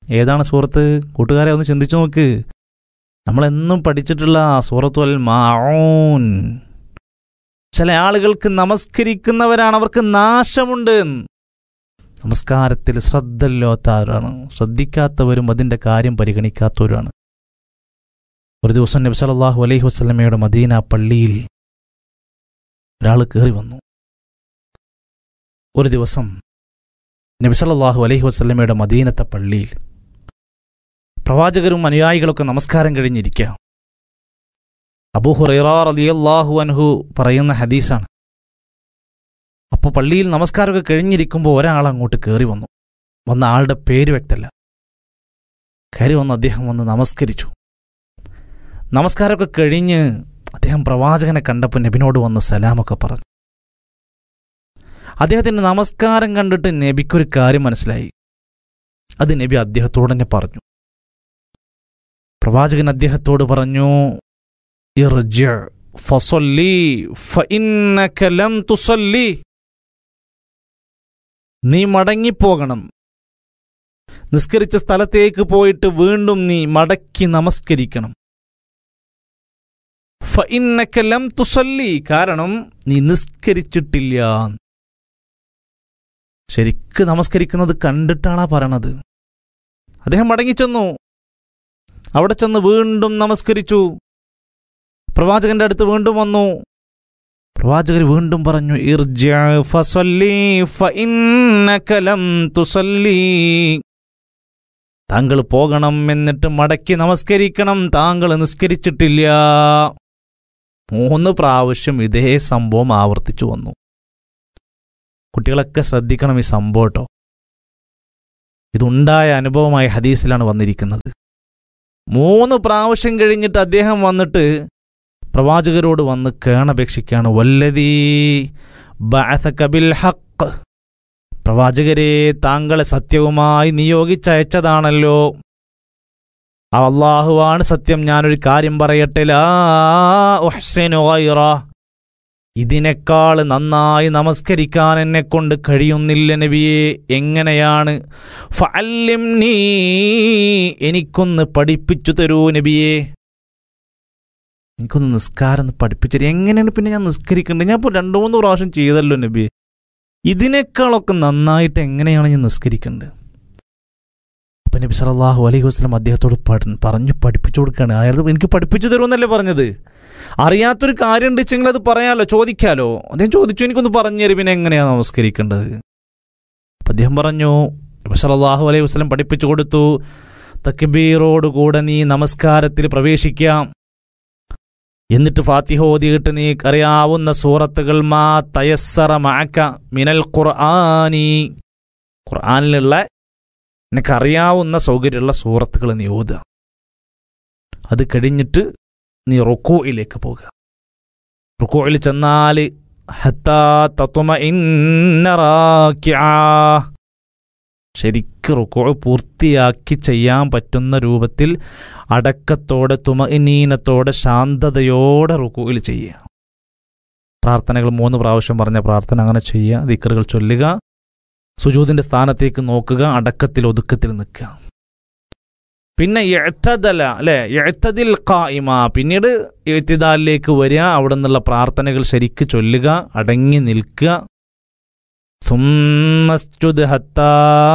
ഏതാണ് സൂറത്ത് കൂട്ടുകാരെ ഒന്ന് ചിന്തിച്ചു നോക്ക് നമ്മളെന്നും പഠിച്ചിട്ടുള്ള സൂറത്തു അൽ മാഊൻ ചില ആളുകൾക്ക് നമസ്കരിക്കുന്നവരാണ് അവർക്ക് നാശമുണ്ട് നമസ്കാരത്തിൽ ശ്രദ്ധയില്ലാത്തവരാണ് ശ്രദ്ധിക്കാത്തവരും അതിൻ്റെ കാര്യം പരിഗണിക്കാത്തവരാണ് ഒരു ദിവസം നബി സല്ലല്ലാഹു അലൈഹി വസല്ലമയുടെ മദീന പള്ളിയിൽ ഒരാൾ കയറി വന്നു ഒരു ദിവസം നബി സല്ലല്ലാഹു അലൈഹി വസല്ലമയുടെ മദീനത്തെ പള്ളിയിൽ പ്രവാചകരും അനുയായികളൊക്കെ നമസ്കാരം കഴിഞ്ഞിരിക്കുക അബൂ ഹുറൈറ റളിയല്ലാഹു അൻഹു പറയുന്ന ഹദീസാണ് അപ്പോൾ പള്ളിയിൽ നമസ്കാരമൊക്കെ കഴിഞ്ഞിരിക്കുമ്പോൾ ഒരാൾ അങ്ങോട്ട് കയറി വന്നു വന്ന ആളുടെ പേര് വ്യക്തമല്ല കയറി വന്ന് അദ്ദേഹം വന്ന് നമസ്കരിച്ചു നമസ്കാരമൊക്കെ കഴിഞ്ഞ് അദ്ദേഹം പ്രവാചകനെ കണ്ടപ്പോൾ നബിനോട് വന്ന് സലാമൊക്കെ പറഞ്ഞു അദ്ദേഹത്തിൻ്റെ നമസ്കാരം കണ്ടിട്ട് നബിക്കൊരു കാര്യം മനസ്സിലായി അത് നബി അദ്ദേഹത്തോട് തന്നെ പറഞ്ഞു പ്രവാചകൻ അദ്ദേഹത്തോട് പറഞ്ഞു ഇർജ ഫസല്ലി ഫഇന്നക ലം തുസല്ലി നീ മടങ്ങിപ്പോകണം നിസ്കരിച്ച സ്ഥലത്തേക്ക് പോയിട്ട് വീണ്ടും നീ മടക്കി നമസ്കരിക്കണം ഫഇന്നക ലം തുസല്ലി കാരണം നീ നിസ്കരിച്ചിട്ടില്ല ശരിക്ക് നമസ്കരിക്കുന്നത് കണ്ടിട്ടാണ് പറയണത് അദ്ദേഹം മടങ്ങിച്ചെന്നു അവിടെ ചെന്ന് വീണ്ടും നമസ്കരിച്ചു പ്രവാചകന്റെ അടുത്ത് വീണ്ടും വന്നു പ്രവാചകർ വീണ്ടും പറഞ്ഞു ഇർജ ഫസല്ലി ഫഇന്നക ലം തുസല്ലി താങ്കൾ പോകണം എന്നിട്ട് മടക്കി നമസ്കരിക്കണം താങ്കൾ നിസ്കരിച്ചിട്ടില്ല മൂന്ന് പ്രാവശ്യം ഇതേ സംഭവം ആവർത്തിച്ചു വന്നു കുട്ടികളൊക്കെ ശ്രദ്ധിക്കണം ഈ സംഭവം കേട്ടോ ഇതുണ്ടായ അനുഭവമായ ഹദീസിലാണ് വന്നിരിക്കുന്നത് മൂന്ന് പ്രാവശ്യം കഴിഞ്ഞിട്ട് അദ്ദേഹം വന്നിട്ട് പ്രവാചകരോട് വന്ന് കേണപേക്ഷിക്കാണ് വല്ലതീ ബഅസക ഹക്ക് പ്രവാചകരെ താങ്കളെ സത്യവുമായി നിയോഗിച്ചയച്ചതാണല്ലോ ആ അള്ളാഹുവാണ് സത്യം ഞാനൊരു കാര്യം പറയട്ടെ ലാ ഉഹ്സിനു ഗൈറ. ഇതിനേക്കാൾ നന്നായി നമസ്കരിക്കാൻ എന്നെ കൊണ്ട് കഴിയുന്നില്ല നബിയെ എങ്ങനെയാണ് ഫഅല്ലിംനീ എനിക്കൊന്ന് പഠിപ്പിച്ചു തരൂ നബിയെ എനിക്കൊന്ന് നിസ്കാരം ഒന്ന് പഠിപ്പിച്ചു തരൂ എങ്ങനെയാണ് പിന്നെ ഞാൻ നിസ്കരിക്കേണ്ടത് ഞാൻ ഇപ്പോൾ രണ്ടു മൂന്ന് പ്രാവശ്യം ചെയ്തല്ലോ നബിയെ ഇതിനേക്കാളൊക്കെ നന്നായിട്ട് എങ്ങനെയാണ് ഞാൻ നിസ്കരിക്കേണ്ടത് അപ്പം നബി സല്ലല്ലാഹു അലൈഹി വസല്ലം അദ്ദേഹത്തോട് പഠ- പറഞ്ഞു പഠിപ്പിച്ചു കൊടുക്കുകയാണ് അയാൾ എനിക്ക് പഠിപ്പിച്ചു തരുമെന്നല്ലേ പറഞ്ഞത് അറിയാത്തൊരു കാര്യം ഉണ്ടെച്ചെങ്കിൽ അത് പറയാലോ ചോദിക്കാലോ അദ്ദേഹം ചോദിച്ചു എനിക്കൊന്ന് പറഞ്ഞു തരും പിന്നെ എങ്ങനെയാണ് നമസ്കരിക്കേണ്ടത് അപ്പം അദ്ദേഹം പറഞ്ഞു നബി സല്ലല്ലാഹു അലൈഹി വസല്ലം പഠിപ്പിച്ചു കൊടുത്തു തക്ബീറോടുകൂടെ നീ നമസ്കാരത്തിൽ പ്രവേശിക്കാം എന്നിട്ട് ഫാത്തിഹ ഓതിയിട്ട് നീ അറിയാവുന്ന സൂറത്തുകൾ മാ തയസ്സറ മാക്ക മിനൽ ഖുർആനി ഖുർആനിലുള്ള നിനക്കറിയാവുന്ന സൗകര്യമുള്ള സൂറത്തുകൾ നീ ഓതുക അത് കഴിഞ്ഞിട്ട് നീ റുക്കോയിലേക്ക് പോകുക റുക്കോയിൽ ചെന്നാൽ ഹത്താ തത്വമ ശരിക്ക് റുക്കോ പൂർത്തിയാക്കി ചെയ്യാൻ പറ്റുന്ന രൂപത്തിൽ അടക്കത്തോടെ തുമഇനീനത്തോടെ ശാന്തതയോടെ റുക്കുയിൽ ചെയ്യുക പ്രാർത്ഥനകൾ മൂന്ന് പ്രാവശ്യം പറഞ്ഞ പ്രാർത്ഥന അങ്ങനെ ചെയ്യുക ദിക്കറുകൾ ചൊല്ലുക സുജൂദിന്റെ സ്ഥാനത്തേക്ക് നോക്കുക അടക്കത്തിൽ ഒതുക്കത്തിൽ നിൽക്കുക പിന്നെ എഴുത്തതല അല്ലെ എഴുത്തതിൽ കായിമ പിന്നീട് എഴുത്തിദാലിലേക്ക് വരിക അവിടെ നിന്നുള്ള പ്രാർത്ഥനകൾ ശരിക്ക് ചൊല്ലുക അടങ്ങി നിൽക്കുക ثم اسجد حتى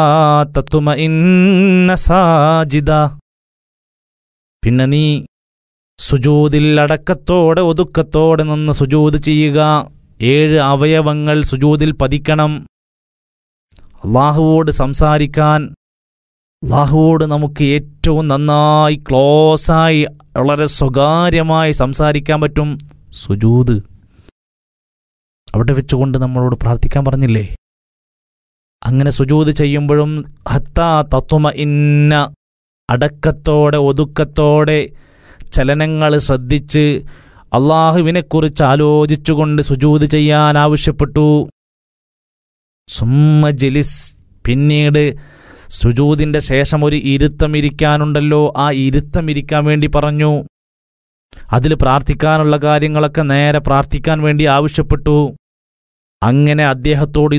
تطمئن ساجدا പിന്നെ നീ സുജൂതിൽ അടക്കത്തോടെ ഒതുക്കത്തോടെ നിന്ന് സുജൂത് ചെയ്യുക ഏഴ് അവയവങ്ങൾ സുജൂതിൽ പതിക്കണം അള്ളാഹുവോട് സംസാരിക്കാൻ അള്ളാഹുവോട് നമുക്ക് ഏറ്റവും നന്നായി ക്ലോസായി വളരെ സ്വകാര്യമായി സംസാരിക്കാൻ പറ്റും സുജൂത് അവിടെ വെച്ചുകൊണ്ട് നമ്മളോട് പ്രാർത്ഥിക്കാൻ പറഞ്ഞില്ലേ അങ്ങനെ സുജൂത് ചെയ്യുമ്പോഴും ഹത്താ തത്വമ ഇന്ന അടക്കത്തോടെ ഒതുക്കത്തോടെ ചലനങ്ങൾ ശ്രദ്ധിച്ച് അള്ളാഹുവിനെക്കുറിച്ച് ആലോചിച്ചുകൊണ്ട് സുജൂത് ചെയ്യാൻ ആവശ്യപ്പെട്ടു സുമ്മ ജലിസ് പിന്നീട് സുജൂതിന്റെ ശേഷം ഒരു ഇരുത്തം ഇരിക്കാനുണ്ടല്ലോ ആ ഇരുത്തം ഇരിക്കാൻ വേണ്ടി പറഞ്ഞു അതിൽ പ്രാർത്ഥിക്കാനുള്ള കാര്യങ്ങളൊക്കെ നേരെ പ്രാർത്ഥിക്കാൻ വേണ്ടി ആവശ്യപ്പെട്ടു അങ്ങനെ അദ്ദേഹത്തോട് ഇതൊക്കെ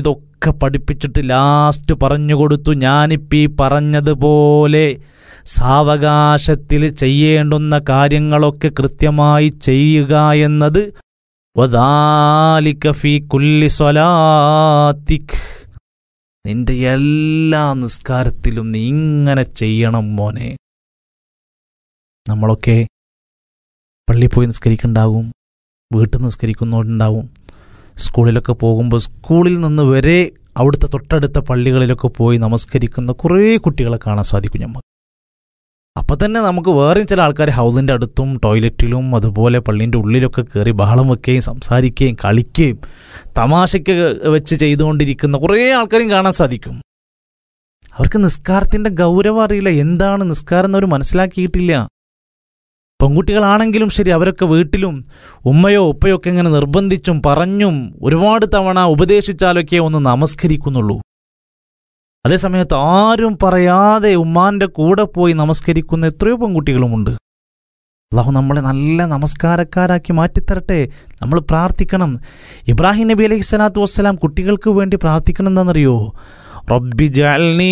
ഒക്കെ പഠിപ്പിച്ചിട്ട് ലാസ്റ്റ് പറഞ്ഞു കൊടുത്തു ഞാനിപ്പീ പറഞ്ഞതുപോലെ സാവകാശത്തിൽ ചെയ്യേണ്ടുന്ന കാര്യങ്ങളൊക്കെ കൃത്യമായി ചെയ്യുക എന്നത് വദാലിക ഫീ കുല്ലി സ്വലാത്തിക് നിന്റെ എല്ലാ നിസ്കാരത്തിലും നീ ഇങ്ങനെ ചെയ്യണം മോനെ നമ്മളൊക്കെ പള്ളിയിൽ പോയി നിസ്കരിക്കുന്നുണ്ടാവും വീട്ടിൽ നിസ്കരിക്കുന്നവരുണ്ടാവും സ്കൂളിലൊക്കെ പോകുമ്പോൾ സ്കൂളിൽ നിന്ന് വരെ അവിടുത്തെ തൊട്ടടുത്ത പള്ളികളിലൊക്കെ പോയി നമസ്കരിക്കുന്ന കുറേ കുട്ടികളെ കാണാൻ സാധിക്കും നമുക്ക് അപ്പം തന്നെ നമുക്ക് വേറെയും ചില ആൾക്കാർ ഹൗസിൻ്റെ അടുത്തും ടോയ്ലറ്റിലും അതുപോലെ പള്ളീൻ്റെ ഉള്ളിലൊക്കെ കയറി ബഹളം വെക്കുകയും സംസാരിക്കുകയും കളിക്കുകയും തമാശയ്ക്ക് വെച്ച് ചെയ്തുകൊണ്ടിരിക്കുന്ന കുറേ ആൾക്കാരെയും കാണാൻ സാധിക്കും അവർക്ക് നിസ്കാരത്തിൻ്റെ ഗൗരവം അറിയില്ല എന്താണ് നിസ്കാരം എന്നവർ മനസ്സിലാക്കിയിട്ടില്ല പെൺകുട്ടികളാണെങ്കിലും ശരി അവരൊക്കെ വീട്ടിലും ഉമ്മയോ ഉപ്പയോ ഒക്കെ ഇങ്ങനെ നിർബന്ധിച്ചും പറഞ്ഞും ഒരുപാട് തവണ ഉപദേശിച്ചാലൊക്കെ ഒന്ന് നമസ്കരിക്കുന്നുള്ളൂ അതേസമയത്ത് ആരും പറയാതെ ഉമ്മാന്റെ കൂടെ പോയി നമസ്കരിക്കുന്ന എത്രയോ പെൺകുട്ടികളുമുണ്ട് അള്ളാഹു നമ്മളെ നല്ല നമസ്കാരക്കാരാക്കി മാറ്റിത്തരട്ടെ നമ്മൾ പ്രാർത്ഥിക്കണം ഇബ്രാഹിം നബി അലൈഹി സ്വലാത്തു വസ്സലാം കുട്ടികൾക്ക് വേണ്ടി പ്രാർത്ഥിക്കണം എന്താണെന്നറിയോ റബ്ബി ജഅൽനി